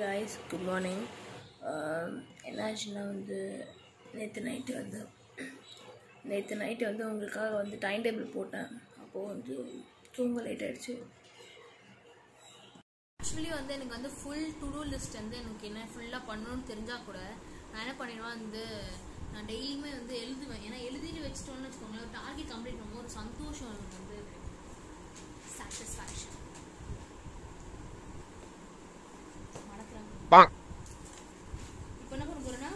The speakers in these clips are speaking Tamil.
காய்ஸ் குட் மார்னிங் என்னாச்சுன்னா வந்து நேற்று நைட்டு வந்து நேற்று நைட்டு வந்து உங்களுக்காக வந்து டைம் டேபிள் போட்டேன் அப்போது வந்து தூங்க லேட் ஆகிடுச்சு ஆக்சுவலி வந்து எனக்கு வந்து ஃபுல் டு டூ லிஸ்ட் வந்து எனக்கு என்ன ஃபுல்லாக பண்ணணும்னு தெரிஞ்சால் கூட நான் என்ன பண்ணிடுவேன் வந்து நான் டெய்லியுமே வந்து எழுதுவேன் ஏன்னா எழுதிட்டு வச்சிட்டோம்னு வச்சுக்கோங்களேன் ஒரு டார்கெட் கம்ப்ளீட் பண்ணும்போது ஒரு சந்தோஷம் எனக்கு வந்து சாட்டிஸ்ஃபேக்ஷன் மறக்கிறேன் இப்போ என்ன பண்ண போகிறேன்னா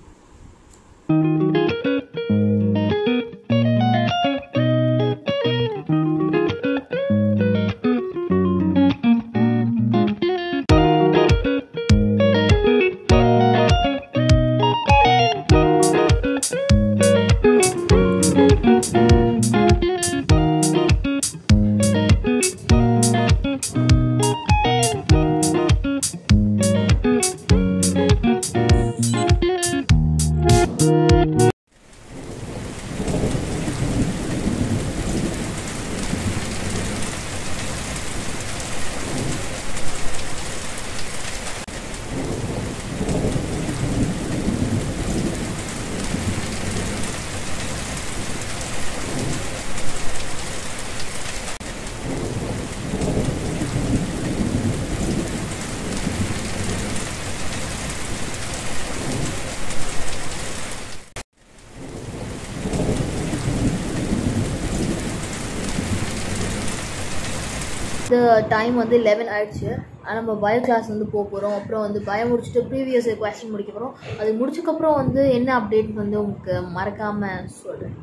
இது டைம் வந்து லெவன் ஆயிடுச்சு ஆனால் நம்ம பயோ கிளாஸ் வந்து போக போகிறோம் அப்புறம் வந்து பயம் முடிச்சுட்டு ப்ரீவியஸ் கொஸ்டின் முடிக்க போகிறோம் அது முடிச்சக்கப்புறம் வந்து என்ன அப்டேட் வந்து உங்களுக்கு மறக்காமல் சொல்கிறேன்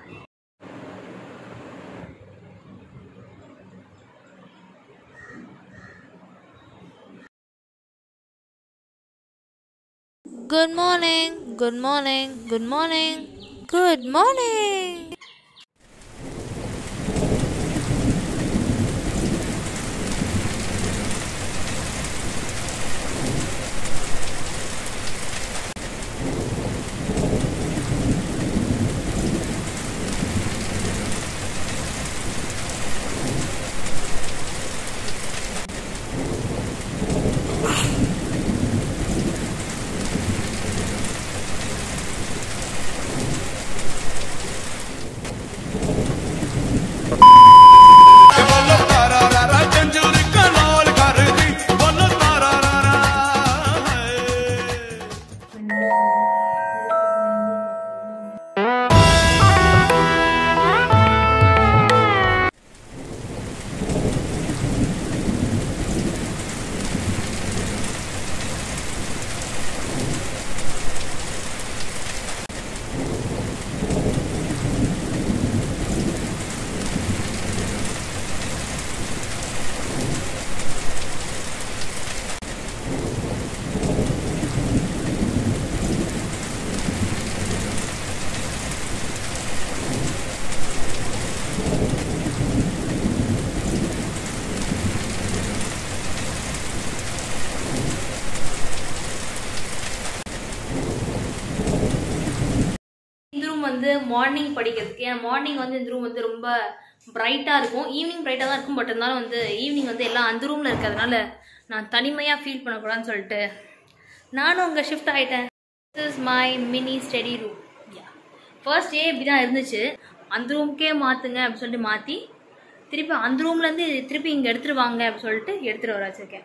Good morning, good morning, good morning, good morning. ਬੋਲੋ ਤਾਰਾ ਰਾ ਜੰਜੂਰ ਕਨਾਲ ਕਰਦੀ ਬੋਲੋ ਤਾਰਾ ਰਾ ਹਾਏ இந்த ரூம் வந்து மார்னிங் படிக்கிறதுக்கு ஏன்னா மார்னிங் வந்து இந்த ரூம் வந்து ரொம்ப பிரைட்டாக இருக்கும் ஈவினிங் பிரைட்டாக தான் இருக்கும் பட் இருந்தாலும் வந்து ஈவினிங் வந்து எல்லாம் அந்த ரூமில் இருக்கிறதுனால நான் தனிமையாக ஃபீல் பண்ணக்கூடாதுன்னு சொல்லிட்டு நானும் அங்கே ஷிஃப்ட் ஆகிட்டேன் this is my mini study room ya first day இப்படி தான் இருந்துச்சு அந்த ரூம்க்கே மாற்றுங்க அப்படின்னு சொல்லிட்டு மாற்றி திருப்பி அந்த ரூம்லேருந்து திருப்பி இங்கே எடுத்துகிட்டு வாங்க அப்படின்னு சொல்லிட்டு எடுத்துகிட்டு வர வச்சுருக்கேன்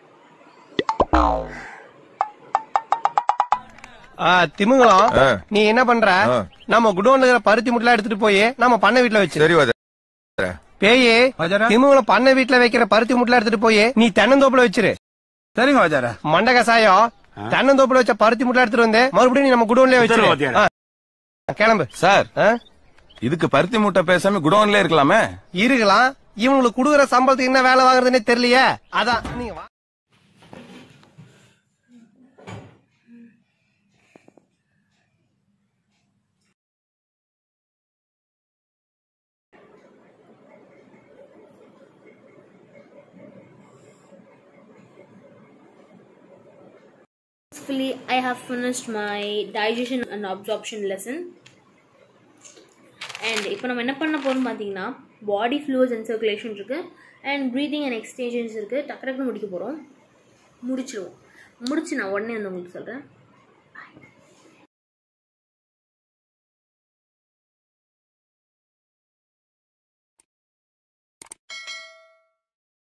ஆ, திமிங்கலம் ஆ. நீ என்ன பண்ற ஆ. நம்ம குடோன்ல இருக்கிற பருத்தி முட்டலாம் எடுத்துட்டு போய் நம்ம பண்ணை வீட்டுல வச்சு சரி வாஜா பேயே திமிங்கலம் பண்ணை வீட்டுல வைக்கிற பருத்தி முட்டலாம் எடுத்துட்டு போய் நீ தென்னந்தோப்புல வச்சிரு சரிங்க வாஜாரா மண்ட கசாயம் தென்னந்தோப்புல வச்ச பருத்தி முட்டலாம் எடுத்துட்டு வந்து மறுபடியும் நீ நம்ம குடோன்லயே சரி, வச்சிரு வாத்தியாரே. ஆ. கிளம்பு சார் ஆ? இதுக்கு பருத்தி மூட்டை பேசாம குடோன்ல இருக்கலாமே இருக்கலாம் இவங்களுக்கு குடுக்குற சம்பளத்துக்கு என்ன வேலை வாங்குறதுன்னே தெரியலையே அதான் நீங்க வா. Successfully, I have finished my digestion and absorption lesson. And இப்போ நம்ம என்ன பண்ண போகிறோம் பார்த்தீங்கன்னா பாடி ஃப்ளூஸ் அண்ட் சர்க்குலேஷன் இருக்குது அண்ட் ப்ரீதிங் அண்ட் எக்ஸ்டேஷன்ஸ் இருக்குது டக்கு டக்குன்னு முடிக்க போகிறோம் முடிச்சிடுவோம் முடிச்சு நான் உடனே வந்து உங்களுக்கு சொல்கிறேன்